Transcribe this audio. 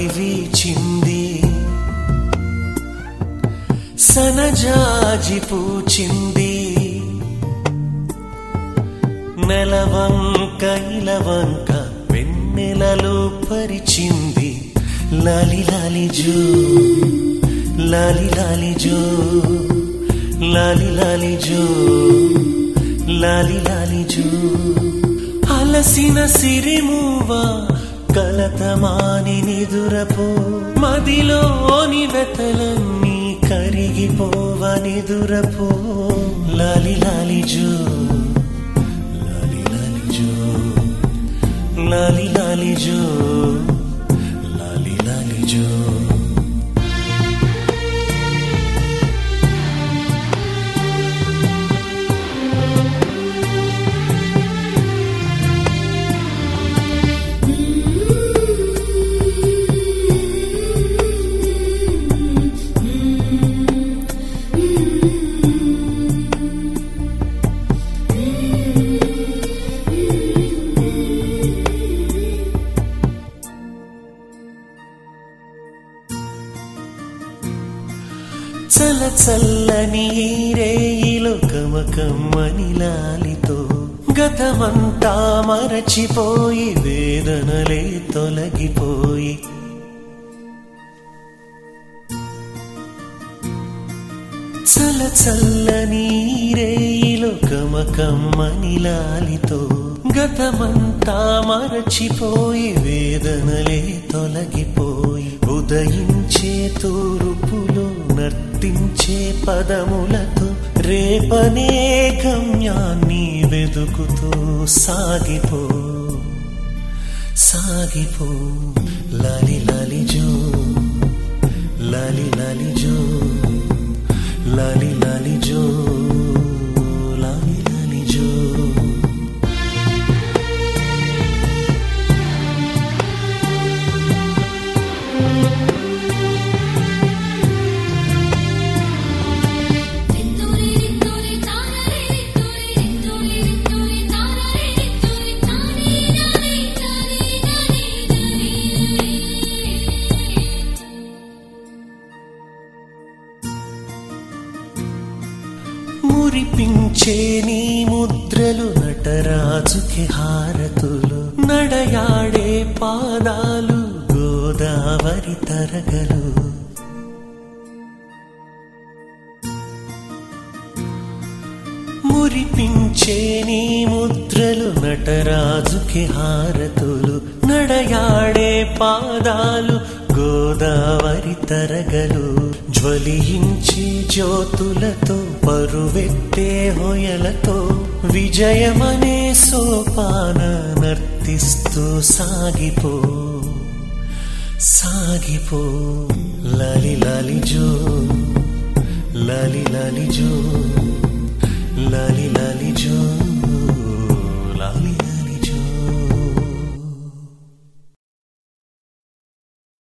వీచింది సనజాజి పూచింది నెలవంక ఇలవంక వెన్నెలలో పరిచింది లాలి లాలి జో లాలి లాలి జో లాలి లాలి జో లాలి లాలి జో అలసిన సిరిమూవ కలతమాని నిదురపో మదిలోని వెతలన్నీ కరిగిపోవ నిదురపో లాలి లాలి జో లాలి లాలి జో లాలి లాలి జో లాలి లాలి జో చల చల్లని రేయిలో కమకమ్మని లాలితో గతమంతా మరచిపోయి వేదనలే తొలగిపోయి చల చల్లని రేయిలో కమకమ్మని లాలితో గతమంతా మరచిపోయి వేదనలే తొలగిపోయి ఉదయించే తూర్పులో నర్తించే పదములతో రేపనే గమ్యాన్ని వెదుకుతూ సాగిపో సాగిపో లాలి లాలి జో లాలి లాలి జో లాలి లాలి జో లాలి లాలి జో రితురి రితురి తానరే రితురి రితురి రితురి తానరే రితురి తాని నాని నాని నాని మురిపించే నీ ముద్రలు నటరాజుకి హారతులు నడయాడే పాదాలు గోదావరి తరగలు మురిపించే నీ ముద్రలు నటరాజుకి హారతులు నడయాడే పాదాలు గోదావరి తరగలు జ్వలించే జ్యోతులతో పరువెత్తే హొయలతో విజయమనే సోపాన నర్తిస్తూ సాగిపో సాగిపో లాలి లాలి జో లాలి లాలి జో లాలి